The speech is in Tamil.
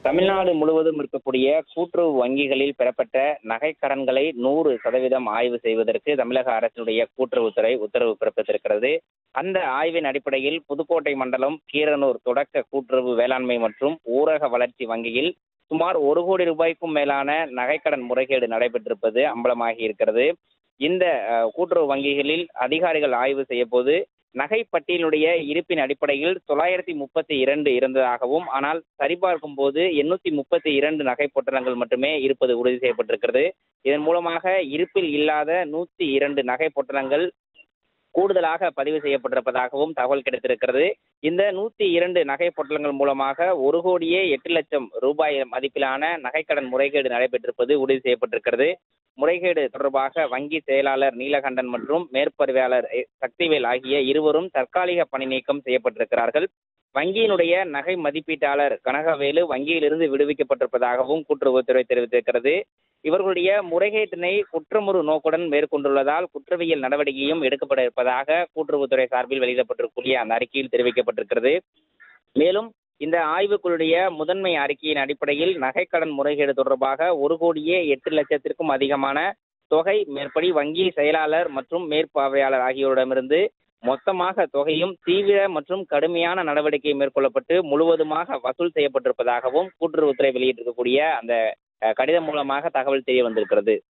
தமிழ்நாடு முழுவதும் இருக்கக்கூடிய கூட்டுறவு வங்கிகளில் பெறப்பட்ட நகைக்கடன்களை நூறு சதவீதம் ஆய்வு செய்வதற்கு தமிழக அரசுடைய கூட்டுறவுத்துறை உத்தரவு பிறப்பித்திருக்கிறது அந்த ஆய்வின் அடிப்படையில் புதுக்கோட்டை மண்டலம் கீரனூர் தொடக்க கூட்டுறவு வேளாண்மை மற்றும் ஊரக வளர்ச்சி வங்கியில் சுமார் ஒரு கோடி ரூபாய்க்கும் மேலான நகைக்கடன் முறைகேடு நடைபெற்றிருப்பது அம்பலமாகி இருக்கிறது இந்த அஹ், கூட்டுறவு வங்கிகளில் அதிகாரிகள் ஆய்வு செய்ய போது நகை பட்டியலுடைய இருப்பின் அடிப்படையில் தொள்ளாயிரத்தி முப்பத்தி இரண்டு இருந்ததாகவும் ஆனால் சரிபார்க்கும் போது எண்ணூத்தி முப்பத்தி இரண்டு நகை பொட்டலங்கள் மட்டுமே இருப்பது உறுதி செய்யப்பட்டிருக்கிறது இதன் மூலமாக இருப்பில் இல்லாத நூத்தி இரண்டு நகை பொட்டலங்கள் கூடுதலாக பதிவு செய்யப்பட்டிருப்பதாகவும் தகவல் கிடைத்திருக்கிறது இந்த நூத்தி இரண்டு நகை பொட்டலங்கள் மூலமாக ஒரு கோடியே எட்டு லட்சம் ரூபாய் மதிப்பிலான நகைக்கடன் முறைகேடு நடைபெற்றிருப்பது உறுதி செய்யப்பட்டிருக்கிறது முறைகேடு தொடர்பாக வங்கி செயலாளர் நீலகண்டன் மற்றும் மேற்பார்வையாளர் எ- சக்திவேல் ஆகிய இருவரும் தற்காலிக பணி நீக்கம் செய்யப்பட்டிருக்கிறார்கள் வங்கியினுடைய நகை மதிப்பீட்டாளர் கனகவேலு வங்கியிலிருந்து விடுவிக்கப்பட்டிருப்பதாகவும் கூட்டுறவுத்துறை தெரிவித்திருக்கிறது இவர்களுடைய முறைகேட்டினை குற்றமுறு நோக்குடன் மேற்கொண்டுள்ளதால் குற்றவியல் நடவடிக்கையும் எடுக்கப்பட இருப்பதாக கூட்டுறவுத்துறை சார்பில் வெளியிடப்பட்டிருக்கூடிய அந்த அறிக்கையில் தெரிவிக்கப்பட்டிருக்கிறது மேலும் இந்த ஆய்வுக்குழுடைய முதன்மை அறிக்கையின் அடிப்படையில் நகைக்கடன் முறைகேடு தொடர்பாக ஒரு கோடியே எட்டு லட்சத்திற்கும் அதிகமான தொகை மேற்படி வங்கி செயலாளர் மற்றும் மேற்பார்வையாளர் ஆகியோரிடமிருந்து மொத்தமாக தொகையும் தீவிர மற்றும் கடுமையான நடவடிக்கை மேற்கொள்ளப்பட்டு முழுவதுமாக வசூல் செய்யப்பட்டிருப்பதாகவும் கூட்டுறவுத்துறை வெளியிட்டிருக்கக்கூடிய அந்த அஹ், கடிதம் மூலமாக தகவல் தெரிய வந்திருக்கிறது